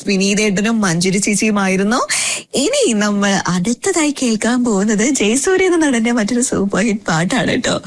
വിനീതേട്ടനും മഞ്ജുരി ചേച്ചിയുമായിരുന്നു ഇനി നമ്മൾ അടുത്തതായി കേൾക്കാൻ പോകുന്നത് ജയസൂര്യ എന്ന നടന്റെ മറ്റൊരു സൂപ്പർ ഹിറ്റ് പാട്ടാണ് കേട്ടോ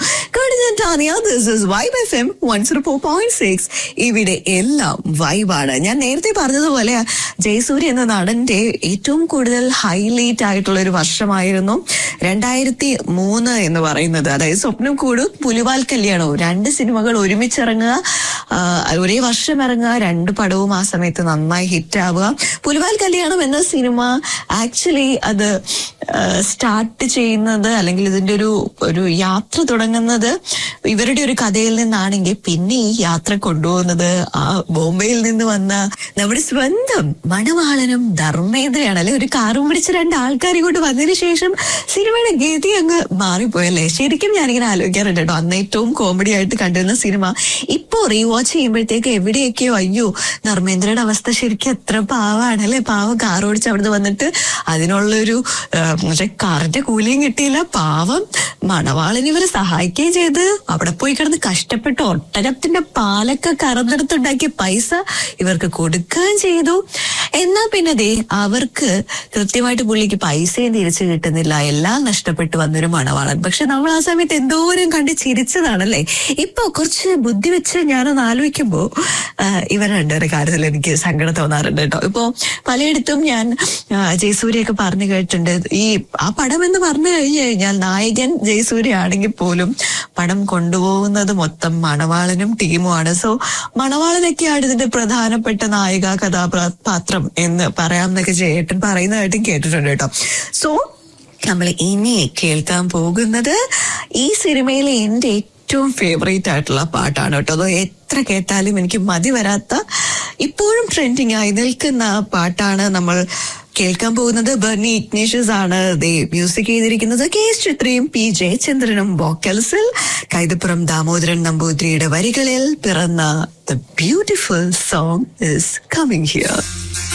vibe F M one zero four point six ഇവിടെ എല്ലാം വൈബാണ് ഞാൻ നേരത്തെ പറഞ്ഞതുപോലെ ജയസൂര്യ എന്ന നടന്റെ ഏറ്റവും കൂടുതൽ ഹൈലൈറ്റ് ആയിട്ടുള്ള ഒരു വർഷമായിരുന്നു രണ്ടായിരത്തി മൂന്ന് എന്ന് പറയുന്നത് അതായത് സ്വപ്നം കൂടും പുലിവാൽ കല്യാണവും രണ്ട് സിനിമകൾ ഒരുമിച്ചിറങ്ങുക ആ, ഒരേ വർഷം ഇറങ്ങുക രണ്ട് പടവും ആ സമയത്ത് നന്നായി ഹിറ്റ് ആവുക പുലിവാൽ കല്യാണം എന്ന സിനിമ ആക്ച്വലി അത് സ്റ്റാർട്ട് ചെയ്യുന്നത് അല്ലെങ്കിൽ ഇതിന്റെ ഒരു ഒരു യാത്ര തുടങ്ങുന്നത് ഇവരുടെ ഒരു കഥയിൽ നിന്നാണെങ്കിൽ പിന്നെ ഈ യാത്ര കൊണ്ടുപോകുന്നത് ആ ബോംബെയിൽ നിന്ന് വന്ന നമ്മുടെ സ്വന്തം മണവാളനും ധർമ്മേന്ദ്രയാണ് അല്ലെ ഒരു കാറും പിടിച്ച് രണ്ട് ആൾക്കാർ ഇങ്ങോട്ട് വന്നതിന് ശേഷം സിനിമയുടെ ഗതി അങ്ങ് മാറിപ്പോയല്ലേ ശരിക്കും ഞാനിങ്ങനെ ആലോചിക്കാറുണ്ട് കേട്ടോ അന്ന് ഏറ്റവും കോമഡി ആയിട്ട് കണ്ടിരുന്ന സിനിമ ഇപ്പോ റീവാച്ച് ചെയ്യുമ്പോഴത്തേക്ക് എവിടെയൊക്കെയോ അയ്യോ ധർമ്മേന്ദ്രയുടെ അവസ്ഥ ശരിക്കും എത്ര പാവാണ് അല്ലെ പാവം കാർ ഓടിച്ച് അവിടുന്ന് വന്നിട്ട് അതിനുള്ളൊരു ആ, മറ്റേ കാറിന്റെ കൂലിയും കിട്ടിയില്ല പാവം മണവാളൻ ഇവരെ സഹായിക്കുകയും ചെയ്ത് അവിടെ പോയി കിടന്ന് കഷ്ടപ്പെട്ട് ഒട്ടനത്തിന്റെ പാലൊക്കെ കറന്നെടുത്തുണ്ടാക്കിയ പൈസ ഇവർക്ക് കൊടുക്കുകയും ചെയ്തു എന്നാ പിന്നെ ദേ അവർക്ക് കൃത്യമായിട്ട് പുള്ളിക്ക് പൈസയും തിരിച്ചു കിട്ടുന്നില്ല എല്ലാം നഷ്ടപ്പെട്ടു വന്നൊരു മണവാളൻ പക്ഷെ നമ്മൾ ആ സമയത്ത് എന്തോരം കണ്ട് ചിരിച്ചതാണല്ലേ ഇപ്പൊ കുറച്ച് ബുദ്ധി വെച്ച് ഞാനൊന്ന് ആലോചിക്കുമ്പോ ആ, ഇവർ രണ്ടുപേരുടെ കാര്യത്തിൽ എനിക്ക് സങ്കടം തോന്നാറുണ്ട് കേട്ടോ ഇപ്പോ പലയിടത്തും ഞാൻ ആ, ജയസൂര്യയൊക്കെ പറഞ്ഞു കേട്ടിട്ടുണ്ട് ഈ ആ പടം എന്ന് പറഞ്ഞു കഴിഞ്ഞു കഴിഞ്ഞാൽ നായകൻ ജയസൂര്യ ആണെങ്കിൽ പോലും പടം കൊണ്ടുപോകുന്നത് മൊത്തം മണവാളനും ടീമുമാണ് സോ മണവാളനൊക്കെയാണ് ഇതിന്റെ പ്രധാനപ്പെട്ട നായിക കഥാപാത്രം എന്ന് പറയാമെന്നൊക്കെ ചേട്ടൻ പറയുന്നതായിട്ടും കേട്ടിട്ടുണ്ട് കേട്ടോ സോ നമ്മൾ ഇനി കേൾക്കാൻ പോകുന്നത് ഈ സിനിമയിലെ എന്റെ ഏറ്റവും ഫേവറേറ്റ് ആയിട്ടുള്ള പാട്ടാണ് കേട്ടോ അത് എത്ര കേട്ടാലും എനിക്ക് മതി വരാത്ത ഇപ്പോഴും ട്രെൻഡിങ് ആയി നിൽക്കുന്ന പാട്ടാണ് നമ്മൾ കേൾക്കാൻ പോകുന്നത് ബർണി ഇഗ്നേഷ്യസ് ആണ് ദേ മ്യൂസിക് ചെയ്തിരിക്കുന്നത് കെ എസ് ചിത്രയും പി ജയചന്ദ്രനും വോക്കൽസിൽ കൈതപ്പുറം ദാമോദരൻ നമ്പൂതിരിയുടെ വരികളിൽ പിറന്ന the beautiful song is coming here